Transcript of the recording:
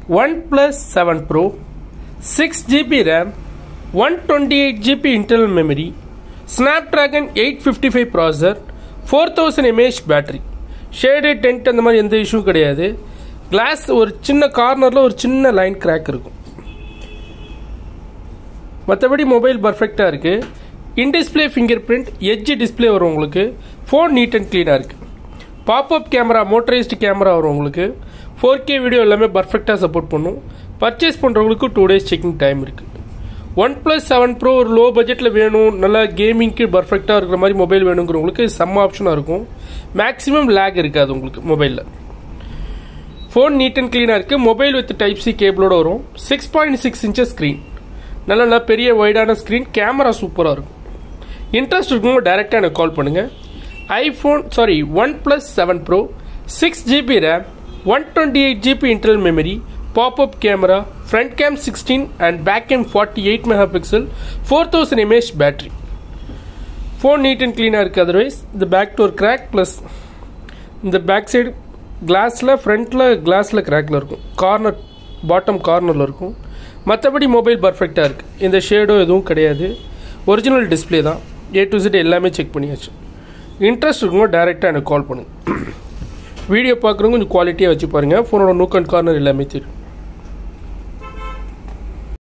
one OnePlus seven pro six GB RAM one twenty eight GB internal memory Snapdragon eight fifty five processor four thousand mAh battery shade dent அந்த மாதிரி எந்த issue கிடையாது class ஒரு சின்ன கார்னரில் ஒரு சின்ன லைன் கிராக் இருக்கும் மற்றபடி மொபைல் பர்ஃபெக்டாக இருக்குது in display fingerprint edge display வரும் உங்களுக்கு ஃபோன் நீட் அண்ட் க்ளீனாக இருக்குது பாப்அப் கேமரா மோட்டரைஸ்டு கேமரா வரும் உங்களுக்கு ஃபோர் கே வீடியோ எல்லாமே பர்ஃபெக்டாக சப்போர்ட் பண்ணும் பர்ச்சேஸ் பண்ணுறவங்களுக்கு டூ டேஸ் செக்கிங் டைம் இருக்குது ஒன் ப்ளஸ் செவன் ப்ரோ ஒரு லோ பட்ஜெட்டில் வேணும் நல்லா கேமிங்க்கு பர்ஃபெக்டாக இருக்கிற மாதிரி மொபைல் வேணுங்கிறவங்களுக்கு செம்ம ஆப்ஷனாக இருக்கும் மேக்ஸிமம் லேக் இருக்காது உங்களுக்கு மொபைலில் ஃபோன் நீட் அண்ட் க்ளீனாக இருக்குது மொபைல் வித் டைப் சி கேபிளோட வரும் six point six inches screen நல்ல நல்ல பெரிய வைடான ஸ்க்ரீன் கேமரா சூப்பராக இருக்கும் இன்ட்ரெஸ்ட் இருக்கவங்க டேரெக்டாக எனக்கு கால் பண்ணுங்கள் iPhone sorry OnePlus seven pro six GB RAM one twenty eight GB internal memory pop up camera front cam sixteen and back cam forty eight megapixel four thousand mAh battery phone neat and க்ளீனாக இருக்குது otherwise இந்த back door crack plus இந்த back side கிளாஸில் ஃப்ரண்ட்டில் கிளாஸில் கிராக்கில் இருக்கும் corner bottom கார்னரில் இருக்கும் மற்றபடி மொபைல் பர்ஃபெக்டாக இருக்குது இந்த ஷேடோ எதுவும் கிடையாது ஒரிஜினல் டிஸ்பிளே தான் ஏ டு Z எல்லாமே செக் பண்ணியாச்சு இன்ட்ரெஸ்ட் இருக்கவங்க டேரெக்டாக எனக்கு கால் பண்ணுங்கள் வீடியோ பார்க்குறவங்க கொஞ்சம் குவாலிட்டியாக வச்சு பாருங்கள் ஃபோனோட நூக் அண்ட் கார்னர் எல்லாமே தெரியும்